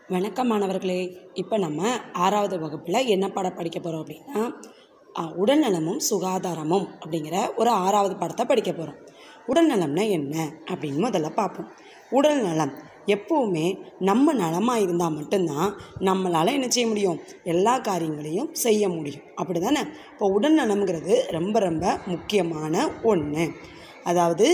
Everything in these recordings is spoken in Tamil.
வணக்கம் மாணவர்களே இப்போ நம்ம ஆறாவது வகுப்பில் என்ன பாடம் படிக்க போகிறோம் அப்படின்னா ஆ, உடல்நலமும் சுகாதாரமும் அப்படிங்கிற ஒரு ஆறாவது பாடத்தை படிக்க போகிறோம் உடல்நலம்னா என்ன அப்படின்னு முதல்ல பார்ப்போம் உடல்நலம் எப்போவுமே நம்ம நலமாக இருந்தால் மட்டும்தான் நம்மளால் என்ன செய்ய முடியும் எல்லா காரியங்களையும் செய்ய முடியும் அப்படி தானே இப்போ உடல்நலம்ங்கிறது ரொம்ப ரொம்ப முக்கியமான ஒன்று அதாவது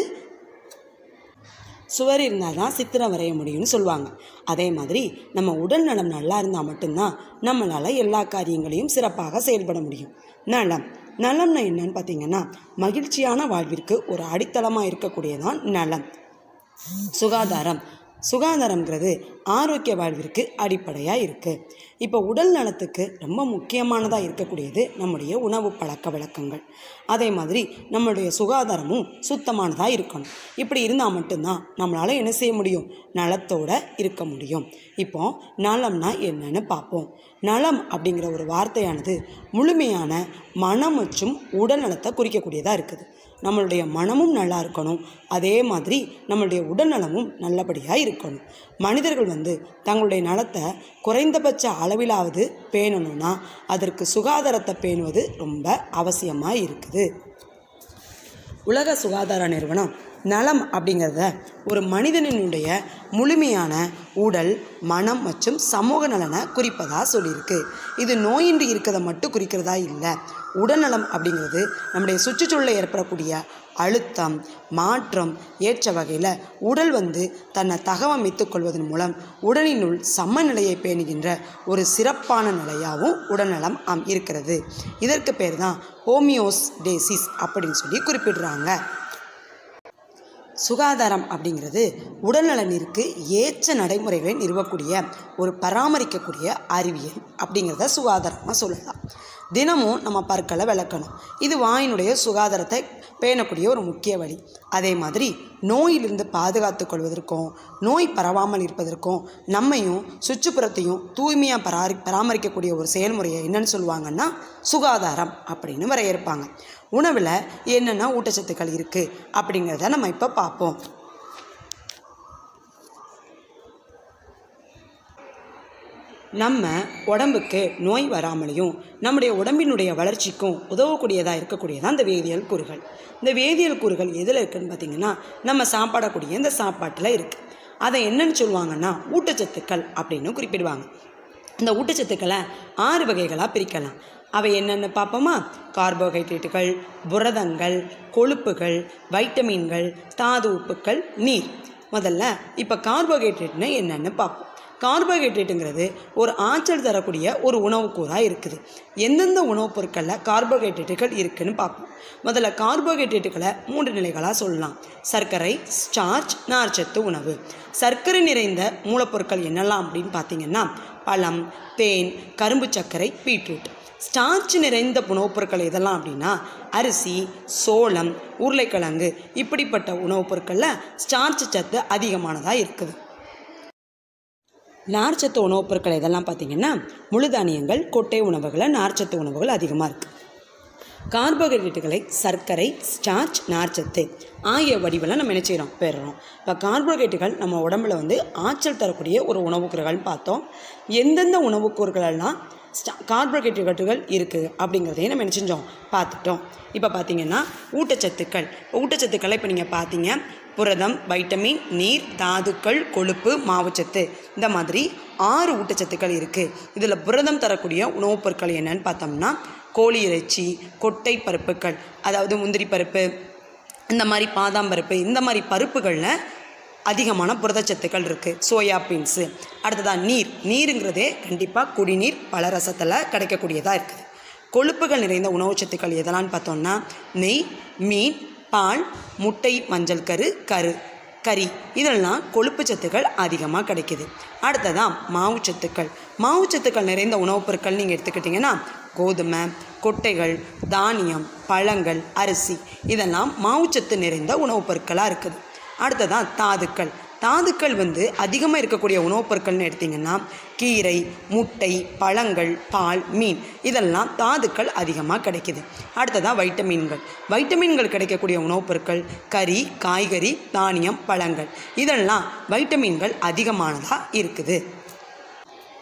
சுவர் இருந்தால் தான் சித்திரம் வரைய முடியும்னு சொல்லுவாங்க அதே மாதிரி நம்ம உடல் நலம் நல்லா இருந்தால் மட்டும்தான் நம்மளால் எல்லா காரியங்களையும் சிறப்பாக செயல்பட முடியும் நலம் நலம்னா என்னன்னு பார்த்தீங்கன்னா மகிழ்ச்சியான வாழ்விற்கு ஒரு அடித்தளமாக இருக்கக்கூடியதான் நலம் சுகாதாரம் சுகாதாரம்ங்கிறது ஆரோக்கிய வாழ்விற்கு அடிப்படையாக இருக்குது இப்போ உடல் நலத்துக்கு ரொம்ப முக்கியமானதாக இருக்கக்கூடியது நம்முடைய உணவு பழக்க வழக்கங்கள் அதே மாதிரி நம்மளுடைய சுகாதாரமும் சுத்தமானதாக இருக்கணும் இப்படி இருந்தால் மட்டும்தான் நம்மளால் என்ன செய்ய முடியும் நலத்தோட இருக்க முடியும் இப்போ நலம்னா என்னன்னு பார்ப்போம் நலம் அப்படிங்கிற ஒரு வார்த்தையானது முழுமையான மனம் மற்றும் உடல் நலத்தை குறிக்கக்கூடியதாக இருக்குது நம்மளுடைய மனமும் நல்லா இருக்கணும் அதே மாதிரி நம்மளுடைய உடல்நலமும் நல்லபடியாக இருக்கணும் மனிதர்கள் வந்து தங்களுடைய நலத்தை குறைந்தபட்ச அளவிலாவது பேணணும்னா அதற்கு சுகாதாரத்தை பேணுவது ரொம்ப அவசியமாக இருக்குது உலக சுகாதார நிறுவனம் நலம் அப்படிங்கிறத ஒரு மனிதனினுடைய முழுமையான உடல் மனம் மற்றும் சமூக நலனை குறிப்பதாக சொல்லியிருக்கு இது நோயின்றி இருக்கிறத மட்டும் குறிக்கிறதா இல்லை உடல்நலம் அப்படிங்கிறது நம்முடைய சுற்றுச்சூழலில் ஏற்படக்கூடிய அழுத்தம் மாற்றம் ஏற்ற வகையில் உடல் வந்து தன்னை தகவமைத்துக் கொள்வதன் மூலம் உடலினுள் சமநிலையை பேணுகின்ற ஒரு சிறப்பான நிலையாகவும் உடல்நலம் ஆம் இருக்கிறது இதற்கு பேர் தான் ஹோமியோஸ்டேசிஸ் அப்படின்னு சொல்லி குறிப்பிடுறாங்க சுகாதாரம் அப்படிங்கிறது உடல்நலனிற்கு ஏற்ற நடைமுறைகளை நிறுவக்கூடிய ஒரு பராமரிக்கக்கூடிய அறிவியல் அப்படிங்கிறத சுகாதாரமாக சொல்லலாம் தினமும் நம்ம பற்களை விளக்கணும் இது வாயினுடைய சுகாதாரத்தை பேணக்கூடிய ஒரு முக்கிய வழி அதே மாதிரி நோயிலிருந்து பாதுகாத்து கொள்வதற்கும் நோய் பரவாமல் இருப்பதற்கும் நம்மையும் சுற்றுப்புறத்தையும் தூய்மையாக பராரி பராமரிக்கக்கூடிய ஒரு செயல்முறையை என்னன்னு சொல்லுவாங்கன்னா சுகாதாரம் அப்படின்னு வரையறுப்பாங்க உணவில் என்னென்ன ஊட்டச்சத்துக்கள் இருக்குது அப்படிங்கிறத நம்ம இப்போ பார்ப்போம் நம்ம உடம்புக்கு நோய் வராமலையும் நம்முடைய உடம்பினுடைய வளர்ச்சிக்கும் உதவக்கூடியதாக இருக்கக்கூடியதான் இந்த வேதியியல் கூறுகள் இந்த வேதியியல் கூறுகள் எதில் இருக்குன்னு பார்த்தீங்கன்னா நம்ம சாப்பிடக்கூடிய இந்த சாப்பாட்டில் இருக்குது அதை என்னன்னு சொல்லுவாங்கன்னா ஊட்டச்சத்துக்கள் அப்படின்னு குறிப்பிடுவாங்க இந்த ஊட்டச்சத்துக்களை ஆறு வகைகளாக பிரிக்கலாம் அவை என்னென்னு பார்ப்போமா கார்போஹைட்ரேட்டுகள் புரதங்கள் கொழுப்புகள் வைட்டமின்கள் தாது உப்புக்கள் நீர் முதல்ல இப்போ கார்போஹைட்ரேட்னா என்னென்னு பார்ப்போம் கார்போஹைட்ரேட்டுங்கிறது ஒரு ஆற்றல் தரக்கூடிய ஒரு உணவுக்கூறாக இருக்குது எந்தெந்த உணவுப் பொருட்களில் கார்போஹைட்ரேட்டுகள் இருக்குன்னு பார்ப்போம் முதல்ல கார்போஹைட்ரேட்டுகளை மூன்று நிலைகளாக சொல்லலாம் சர்க்கரை ஸ்டார்ச் நார்ச்சத்து உணவு சர்க்கரை நிறைந்த மூலப்பொருட்கள் என்னெல்லாம் அப்படின்னு பார்த்தீங்கன்னா பழம் தேன் கரும்பு சர்க்கரை பீட்ரூட் ஸ்டார்ச் நிறைந்த உணவுப் பொருட்கள் எதெல்லாம் அப்படின்னா அரிசி சோளம் உருளைக்கிழங்கு இப்படிப்பட்ட உணவுப் பொருட்களில் ஸ்டார்ச் சத்து அதிகமானதாக இருக்குது நார்ச்சத்து உணவுப் பொருட்கள் இதெல்லாம் பார்த்தீங்கன்னா முழுதானியங்கள் கொட்டை உணவுகளில் நார்ச்சத்து உணவுகள் அதிகமாக இருக்குது கார்போஹைட்ரேட்டுகளை சர்க்கரை ஸ்டார்ச் நார்ச்சத்து ஆகிய வடிவில் நம்ம என்ன செய்கிறோம் பெறுறோம் இப்போ கார்போஹைட்ரேட்டுகள் நம்ம உடம்புல வந்து ஆற்றல் தரக்கூடிய ஒரு உணவுக்கூறுகள்னு பார்த்தோம் எந்தெந்த உணவுக்கூறுகளெல்லாம் ஸ்டா கார்போஹைட்ரேட்டுகள் இருக்குது அப்படிங்கிறதையும் நம்ம என்ன செஞ்சோம் பார்த்துட்டோம் இப்போ பார்த்தீங்கன்னா ஊட்டச்சத்துக்கள் ஊட்டச்சத்துக்களை இப்போ நீங்கள் பார்த்தீங்க புரதம் வைட்டமின் நீர் தாதுக்கள் கொழுப்பு மாவுச்சத்து இந்த மாதிரி ஆறு ஊட்டச்சத்துக்கள் இருக்குது இதில் புரதம் தரக்கூடிய உணவுப் பொருட்கள் என்னன்னு பார்த்தோம்னா கோழி இறைச்சி கொட்டை பருப்புகள் அதாவது முந்திரி பருப்பு இந்த மாதிரி பாதாம் பருப்பு இந்த மாதிரி பருப்புகளில் அதிகமான புரதச்சத்துக்கள் இருக்குது சோயா பீன்ஸு அடுத்ததாக நீர் நீருங்கிறதே கண்டிப்பாக குடிநீர் பல ரசத்தில் கிடைக்கக்கூடியதாக இருக்குது கொழுப்புகள் நிறைந்த உணவுச்சத்துக்கள் எதெல்லாம்னு பார்த்தோம்னா நெய் மீன் பால் முட்டை மஞ்சள் கரு கரு கறி இதெல்லாம் கொழுப்பு சத்துக்கள் அதிகமாக கிடைக்குது அடுத்ததான் மாவுச்சத்துக்கள் மாவுச்சத்துக்கள் நிறைந்த உணவுப் பொருட்கள் நீங்கள் எடுத்துக்கிட்டிங்கன்னா கோதுமை கொட்டைகள் தானியம் பழங்கள் அரிசி இதெல்லாம் மாவுச்சத்து நிறைந்த உணவுப் பொருட்களாக இருக்குது அடுத்ததான் தாதுக்கள் தாதுக்கள் வந்து அதிகமாக இருக்கக்கூடிய உணவுப் பொருட்கள்னு எடுத்திங்கன்னா கீரை முட்டை பழங்கள் பால் மீன் இதெல்லாம் தாதுக்கள் அதிகமாக கிடைக்குது அடுத்ததாக வைட்டமின்கள் வைட்டமின்கள் கிடைக்கக்கூடிய உணவுப் பொருட்கள் கறி காய்கறி தானியம் பழங்கள் இதெல்லாம் வைட்டமின்கள் அதிகமானதாக இருக்குது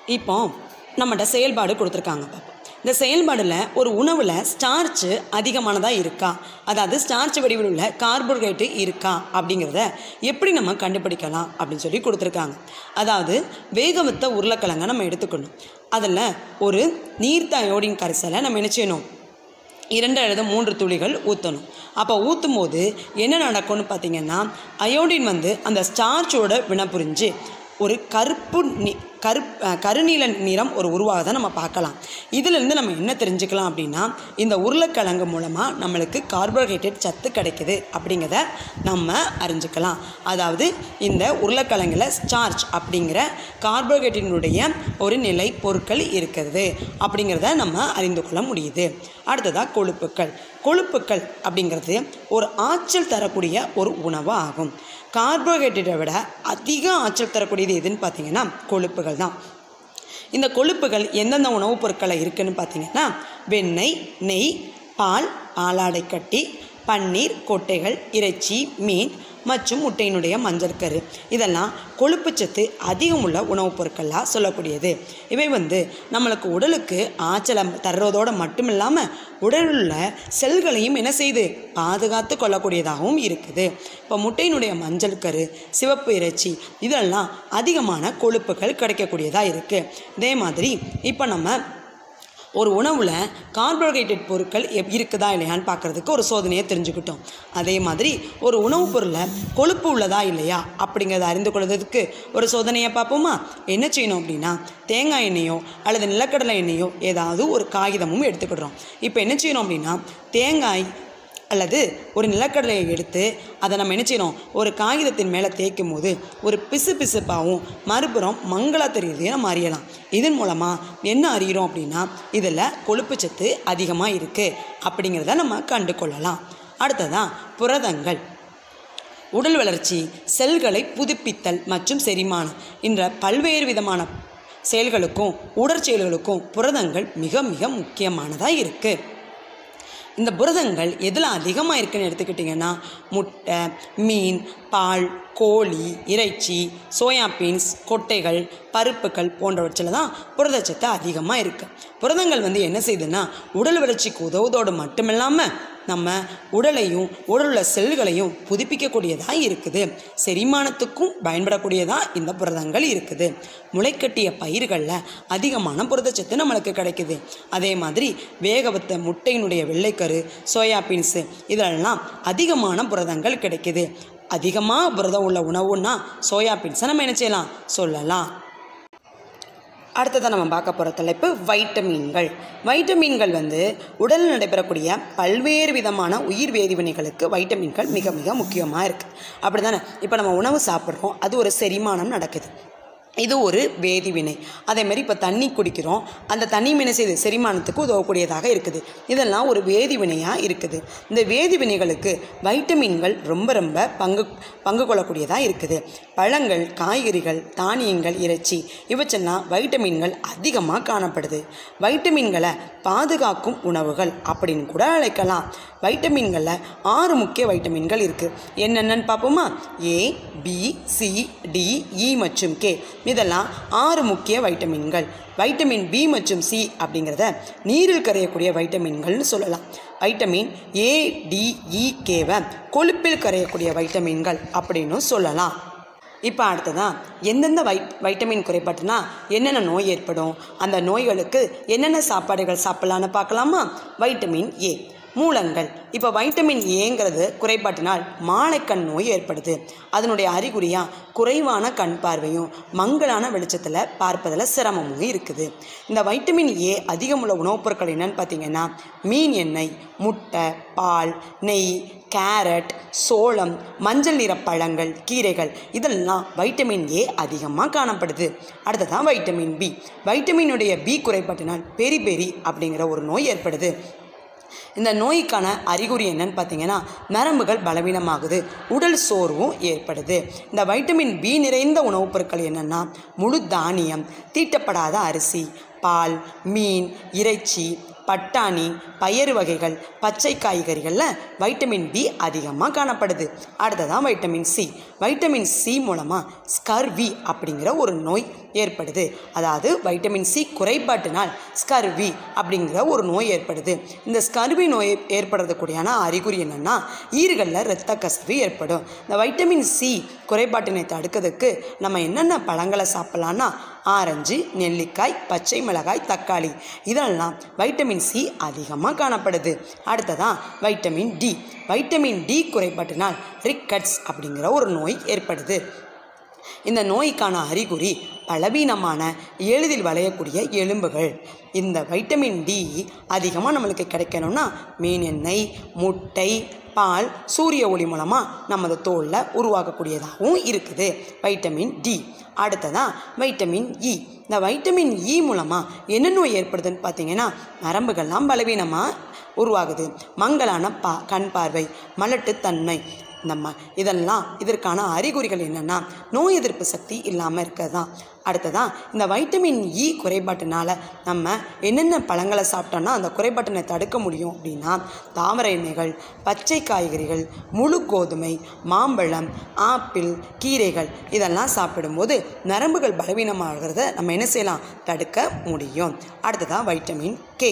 இப்போ நம்மகிட்ட செயல்பாடு கொடுத்துருக்காங்க பார்ப்போம் இந்த செயல்பாடில் ஒரு உணவில் ஸ்டார்ச்சு அதிகமானதாக இருக்கா அதாவது ஸ்டார்ச் வடிவில் உள்ள கார்போஹைட்ரேட்டு இருக்கா அப்படிங்கிறத எப்படி நம்ம கண்டுபிடிக்கலாம் அப்படின்னு சொல்லி கொடுத்துருக்காங்க அதாவது வேக வைத்த உருளைக்கிழங்கை நம்ம எடுத்துக்கணும் அதில் ஒரு நீர்த்த அயோடின் கரைசலை நம்ம என்ன செய்யணும் இரண்டு அல்லது மூன்று துளிகள் ஊற்றணும் அப்போ ஊற்றும் போது என்ன நடக்கும்னு பார்த்தீங்கன்னா அயோடின் வந்து அந்த ஸ்டார்ச்சோட வினைபுரிஞ்சு ஒரு கருப்பு நி கருப் அஹ் கருநீல நிறம் ஒரு உருவாகதை நம்ம பார்க்கலாம் இதிலிருந்து நம்ம என்ன தெரிஞ்சுக்கலாம் அப்படின்னா இந்த உருளைக்கிழங்கு மூலமாக நம்மளுக்கு கார்போஹைட்ரேட் சத்து கிடைக்குது அப்படிங்கிறத நம்ம அறிஞ்சுக்கலாம் அதாவது இந்த உருளைக்கிழங்குல ஸ்டார்ச் அப்படிங்கிற கார்போஹைட்ரேட்டினுடைய ஒரு நிலை பொருட்கள் இருக்கிறது அப்படிங்கிறத நம்ம அறிந்து கொள்ள முடியுது அடுத்ததாக கொழுப்புக்கள் கொழுப்புக்கள் அப்படிங்கிறது ஒரு ஆற்றல் தரக்கூடிய ஒரு உணவு ஆகும் கார்போஹைட்ரேட்டை விட அதிக ஆற்றல் தரக்கூடியது எதுன்னு பார்த்தீங்கன்னா கொழுப்புகள் தான் இந்த கொழுப்புகள் எந்தெந்த உணவுப் பொருட்களை இருக்குன்னு பார்த்தீங்கன்னா வெண்ணெய் நெய் பால் பாலாடை கட்டி பன்னீர் கொட்டைகள் இறைச்சி மீன் மற்றும் முட்டையினுடைய மஞ்சள் கரு இதெல்லாம் கொழுப்புச்சத்து அதிகம் உள்ள உணவுப் பொருட்களாக சொல்லக்கூடியது இவை வந்து நம்மளுக்கு உடலுக்கு ஆற்றலை தர்றதோடு மட்டும் இல்லாமல் உடலில் உள்ள செல்களையும் என்ன செய்யுது பாதுகாத்து கொள்ளக்கூடியதாகவும் இருக்குது இப்போ முட்டையினுடைய மஞ்சள் கரு சிவப்பு இறைச்சி இதெல்லாம் அதிகமான கொழுப்புகள் கிடைக்கக்கூடியதாக இருக்குது இதே மாதிரி இப்போ நம்ம ஒரு உணவில் கார்போஹைட்ரேட் பொருட்கள் எப் இருக்குதா இல்லையான்னு பார்க்குறதுக்கு ஒரு சோதனையை தெரிஞ்சுக்கிட்டோம் அதே மாதிரி ஒரு உணவுப் பொருளில் கொழுப்பு உள்ளதா இல்லையா அப்படிங்கிறத அறிந்து கொள்வதற்கு ஒரு சோதனையை பார்ப்போமா என்ன செய்யணும் அப்படின்னா தேங்காய் எண்ணெயோ அல்லது நிலக்கடலை எண்ணெயோ ஏதாவது ஒரு காகிதமும் எடுத்துக்கிடுறோம் இப்போ என்ன செய்யணும் அப்படின்னா தேங்காய் அல்லது ஒரு நிலக்கடலையை எடுத்து அதை நம்ம என்ன செய்யணும் ஒரு காகிதத்தின் மேலே தேய்க்கும் போது ஒரு பிசு பிசுப்பாகவும் மறுபுறம் மங்களா தெரியுதையும் நம்ம அறியலாம் இதன் மூலமாக என்ன அறிகிறோம் அப்படின்னா இதில் கொழுப்புச்சத்து அதிகமாக இருக்குது அப்படிங்கிறத நம்ம கண்டு கொள்ளலாம் அடுத்ததான் புரதங்கள் உடல் வளர்ச்சி செல்களை புதுப்பித்தல் மற்றும் செரிமானம் என்ற பல்வேறு விதமான செயல்களுக்கும் உடற்செயல்களுக்கும் புரதங்கள் மிக மிக முக்கியமானதாக இருக்குது இந்த புரதங்கள் எதில் அதிகமாக இருக்குன்னு எடுத்துக்கிட்டிங்கன்னா முட்டை மீன் பால் கோழி இறைச்சி சோயா பீன்ஸ் கொட்டைகள் பருப்புகள் போன்றவற்றில் தான் புரதச்சத்து அதிகமாக இருக்குது புரதங்கள் வந்து என்ன செய்யுதுன்னா உடல் வளர்ச்சிக்கு உதவுவதோடு மட்டுமில்லாமல் நம்ம உடலையும் உடல் உள்ள செல்களையும் புதுப்பிக்கக்கூடியதாக இருக்குது செரிமானத்துக்கும் பயன்படக்கூடியதாக இந்த புரதங்கள் இருக்குது முளைக்கட்டிய பயிர்களில் அதிகமான புரதச்சத்து நம்மளுக்கு கிடைக்குது அதே மாதிரி வேக வைத்த முட்டையினுடைய வெள்ளைக்கரு சோயா பீன்ஸு இதெல்லாம் அதிகமான புரதங்கள் கிடைக்குது அதிகமாக புரதம் உள்ள உணவுன்னா சோயா பீன்ஸை நம்ம என்ன செய்யலாம் சொல்லலாம் அடுத்ததாக நம்ம பார்க்க போகிற தலைப்பு வைட்டமின்கள் வைட்டமின்கள் வந்து உடலில் நடைபெறக்கூடிய பல்வேறு விதமான உயிர் வேதிவினைகளுக்கு வைட்டமின்கள் மிக மிக முக்கியமாக இருக்குது அப்படி தானே இப்போ நம்ம உணவு சாப்பிட்றோம் அது ஒரு செரிமானம் நடக்குது இது ஒரு வேதிவினை அதேமாதிரி இப்போ தண்ணி குடிக்கிறோம் அந்த தண்ணி என்ன செய்யுது செரிமானத்துக்கு உதவக்கூடியதாக இருக்குது இதெல்லாம் ஒரு வேதிவினையாக இருக்குது இந்த வேதிவினைகளுக்கு வைட்டமின்கள் ரொம்ப ரொம்ப பங்கு பங்கு கொள்ளக்கூடியதாக இருக்குது பழங்கள் காய்கறிகள் தானியங்கள் இறைச்சி இவற்றெல்லாம் வைட்டமின்கள் அதிகமாக காணப்படுது வைட்டமின்களை பாதுகாக்கும் உணவுகள் அப்படின்னு கூட அழைக்கலாம் வைட்டமின்களில் ஆறு முக்கிய வைட்டமின்கள் இருக்குது என்னென்னு பார்ப்போமா A B C D E மற்றும் கே இதெல்லாம் ஆறு முக்கிய வைட்டமின்கள் வைட்டமின் பி மற்றும் சி அப்படிங்கிறத நீரில் கரையக்கூடிய வைட்டமின்கள்னு சொல்லலாம் வைட்டமின் ஏ டி இ கேவை கொழுப்பில் கரையக்கூடிய வைட்டமின்கள் அப்படின்னு சொல்லலாம் இப்போ அடுத்ததான் எந்தெந்த வை வைட்டமின் குறைபாட்டுனா என்னென்ன நோய் ஏற்படும் அந்த நோய்களுக்கு என்னென்ன சாப்பாடுகள் சாப்பிட்லான்னு பார்க்கலாமா வைட்டமின் ஏ மூலங்கள் இப்போ வைட்டமின் ஏங்கிறது குறைபாட்டினால் மாலைக்கண் நோய் ஏற்படுது அதனுடைய அறிகுறியாக குறைவான கண் பார்வையும் மங்கலான வெளிச்சத்தில் பார்ப்பதில் சிரமமும் இருக்குது இந்த வைட்டமின் ஏ அதிகமுள்ள உணவுப் பொருட்கள் என்னன்னு பார்த்தீங்கன்னா மீன் எண்ணெய் முட்டை பால் நெய் கேரட் சோளம் மஞ்சள் நிற பழங்கள் கீரைகள் இதெல்லாம் வைட்டமின் ஏ அதிகமாக காணப்படுது அடுத்ததான் வைட்டமின் பி வைட்டமினுடைய பி குறைபாட்டினால் பெரி பெரி அப்படிங்கிற ஒரு நோய் ஏற்படுது இந்த நோய்க்கான அறிகுறி என்னன்னு பார்த்தீங்கன்னா நரம்புகள் பலவீனமாகுது உடல் சோர்வும் ஏற்படுது இந்த வைட்டமின் பி நிறைந்த உணவுப் பொருட்கள் என்னென்னா முழு தானியம் தீட்டப்படாத அரிசி பால் மீன் இறைச்சி பட்டாணி பயறு வகைகள் பச்சை காய்கறிகளில் வைட்டமின் பி அதிகமாக காணப்படுது அடுத்ததான் வைட்டமின் சி வைட்டமின் சி மூலமாக ஸ்கர்வி அப்படிங்கிற ஒரு நோய் ஏற்படுது அதாவது வைட்டமின் சி குறைபாட்டினால் ஸ்கர்வி அப்படிங்கிற ஒரு நோய் ஏற்படுது இந்த ஸ்கர்வி நோய் ஏற்படுறதுக்கூடியான அறிகுறி என்னென்னா ஈறுகளில் இரத்த கசிவு ஏற்படும் இந்த வைட்டமின் சி குறைபாட்டினை தடுக்கிறதுக்கு நம்ம என்னென்ன பழங்களை சாப்பிட்லான்னா ஆரஞ்சு நெல்லிக்காய் பச்சை மிளகாய் தக்காளி இதெல்லாம் வைட்டமின் சி அதிகமாக காணப்படுது அடுத்ததான் வைட்டமின் டி வைட்டமின் டி குறைபாட்டினால் ரிக்கட்ஸ் அப்படிங்கிற ஒரு நோய் ஏற்படுது இந்த நோய்க்கான அறிகுறி பலவீனமான எளிதில் வளையக்கூடிய எலும்புகள் இந்த வைட்டமின் டி அதிகமாக நம்மளுக்கு கிடைக்கணும்னா மீன் எண்ணெய் முட்டை பால் சூரிய ஒளி மூலமாக நமது தோலில் உருவாக்கக்கூடியதாகவும் இருக்குது வைட்டமின் டி அடுத்ததான் வைட்டமின் இ இந்த வைட்டமின் இ மூலமாக என்ன நோய் ஏற்படுதுன்னு பார்த்தீங்கன்னா நரம்புகள்லாம் பலவீனமாக உருவாகுது மங்கலான பா கண் பார்வை மலட்டுத்தன்மை நம்ம இதெல்லாம் இதற்கான அறிகுறிகள் என்னென்னா நோய் எதிர்ப்பு சக்தி இல்லாமல் இருக்கிறது தான் அடுத்ததான் இந்த வைட்டமின் இ குறைபாட்டினால நம்ம என்னென்ன பழங்களை சாப்பிட்டோன்னா அந்த குறைபாட்டினை தடுக்க முடியும் அப்படின்னா தாமரை எண்ணெய்கள் பச்சை காய்கறிகள் முழு கோதுமை மாம்பழம் ஆப்பிள் கீரைகள் இதெல்லாம் சாப்பிடும்போது நரம்புகள் பலவீனமாகிறத நம்ம என்ன செய்யலாம் தடுக்க முடியும் அடுத்ததான் வைட்டமின் கே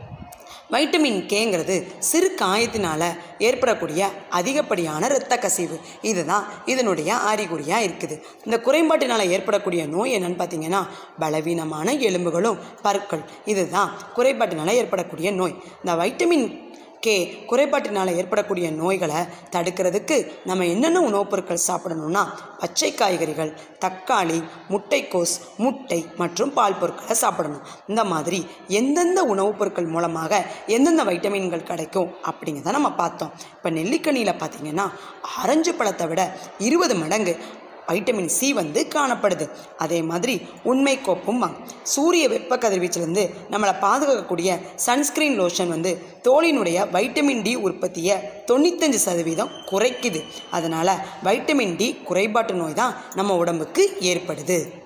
வைட்டமின் கேங்கிறது சிறு காயத்தினால் ஏற்படக்கூடிய அதிகப்படியான இரத்த கசிவு இதுதான் இதனுடைய அறிகுறியாக இருக்குது இந்த குறைபாட்டினால் ஏற்படக்கூடிய நோய் என்னன்னு பார்த்தீங்கன்னா பலவீனமான எலும்புகளும் பற்கள் இதுதான் குறைபாட்டினால் ஏற்படக்கூடிய நோய் இந்த வைட்டமின் கே குறைபாட்டினால் ஏற்படக்கூடிய நோய்களை தடுக்கிறதுக்கு நம்ம என்னென்ன உணவுப் பொருட்கள் சாப்பிடணும்னா பச்சை காய்கறிகள் தக்காளி முட்டைக்கோஸ் முட்டை மற்றும் பால் பொருட்களை சாப்பிடணும் இந்த மாதிரி எந்தெந்த உணவுப் பொருட்கள் மூலமாக எந்தெந்த வைட்டமின்கள் கிடைக்கும் அப்படிங்கிறத நம்ம பார்த்தோம் இப்போ நெல்லிக்கனியில் பார்த்தீங்கன்னா ஆரஞ்சு பழத்தை விட இருபது மடங்கு வைட்டமின் சி வந்து காணப்படுது அதே மாதிரி உண்மை கோப்பும் சூரிய வெப்ப கதிர்வீச்சிலேருந்து நம்மளை பாதுகாக்கக்கூடிய சன்ஸ்கிரீன் லோஷன் வந்து தோலினுடைய வைட்டமின் டி உற்பத்தியை தொண்ணூத்தஞ்சு சதவீதம் குறைக்குது அதனால் வைட்டமின் டி குறைபாட்டு நோய் தான் நம்ம உடம்புக்கு ஏற்படுது